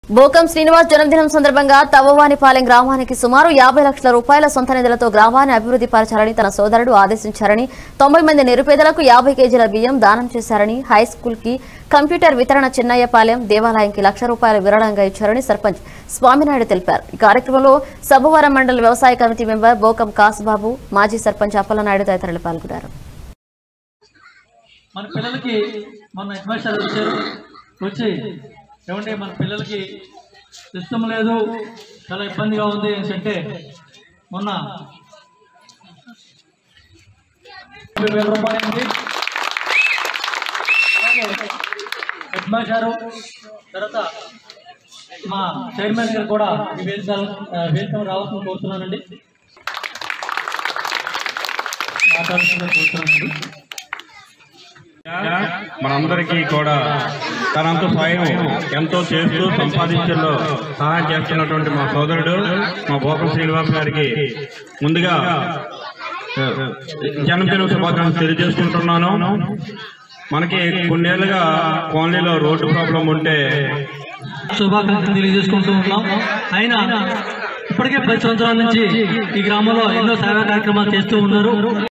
బోకం శ్రీనివాస్ జన్మదినం సందర్భంగా తవ్వవానిపాలెం గ్రామానికి సుమారు యాభై లక్షల రూపాయల సొంత నిధులతో గ్రామాన్ని అభివృద్ధి పరచాలని తన సోదరుడు ఆదేశించారని తొంభై మంది నిరుపేదలకు యాభై కేజీల బియ్యం దానం చేశారని హై స్కూల్ కి కంప్యూటర్ వితరణ చిన్నయ్యపాలెం దేవాలయంకి లక్ష రూపాయల విరాళంగా ఇచ్చారని సర్పంచ్ స్వామినాయుడు తెలిపారు ఈ కార్యక్రమంలో సభవరం మండల వ్యవసాయ కమిటీ మెంబర్ బోకం కాసుబాబు మాజీ సర్పంచ్ అప్పలనాయుడు తదితరులు పాల్గొన్నారు మన పిల్లలకి మొన్న అడ్మిషన్ వచ్చారు వచ్చి ఏమంటే మన పిల్లలకి ఇష్టం లేదు చాలా ఇబ్బందిగా ఉంది అని అంటే మొన్న యాభై వేల రూపాయలకి అలాగే అడ్మిషారు తర్వాత మా చైర్మన్ గారు కూడా ఈ వేదిక వేదిక రావాల్సిన కోరుతున్నానండి మాట్లాడుతున్న కోరుతున్నానండి మనందరికీ కూడా తనంత స్వయం ఎంతో చేస్తూ సంపాదించడంలో సహాయం చేస్తున్నటువంటి మా సోదరుడు మా భోకం శ్రీనివాస్ గారికి ముందుగా ఆ, జన్మదిన శుభాకాంక్షలు తెలియజేసుకుంటున్నాను మనకి కొన్నేళ్లుగా కోన్లీలో రోడ్డు ప్రాబ్లం ఉంటే శుభాకాంక్షలు తెలియజేసుకుంటూ ఉన్నాం అయినా ఇప్పటికే పది సంవత్సరాల నుంచి ఈ గ్రామంలో ఎన్నో సేవా కార్యక్రమాలు చేస్తూ ఉన్నారు